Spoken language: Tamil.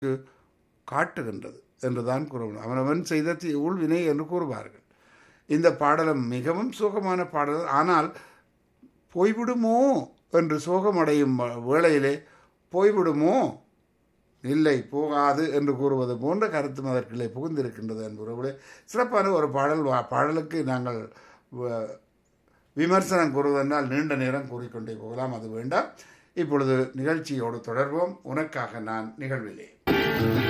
காட்டுகின்றது என்றுதான் கூறுவோம் அவனவன் செய்த தீ- ஊழ்வினை என்று கூறுவார்கள் இந்த பாடலும் மிகவும் சோகமான பாடல் ஆனால் போய்விடுமோ என்று சோகமடையும் வ- வேளையிலே போய்விடுமோ இல்லை போகாது என்று கூறுவது போன்ற கருத்தும் அதற்குள்ளே புகுந்திருக்கின்றது என்பவர்களே சிறப்பான ஒரு பாடல் வா- பாடலுக்கு நாங்கள் வ- விமர்சனம் கூறுவதென்றால் நீண்ட நேரம் கூறிக்கொண்டே போகலாம் அது வேண்டாம் இப்பொழுது நிகழ்ச்சியோடு தொடர்வோம் உனக்காக நான் நிகழ்விலே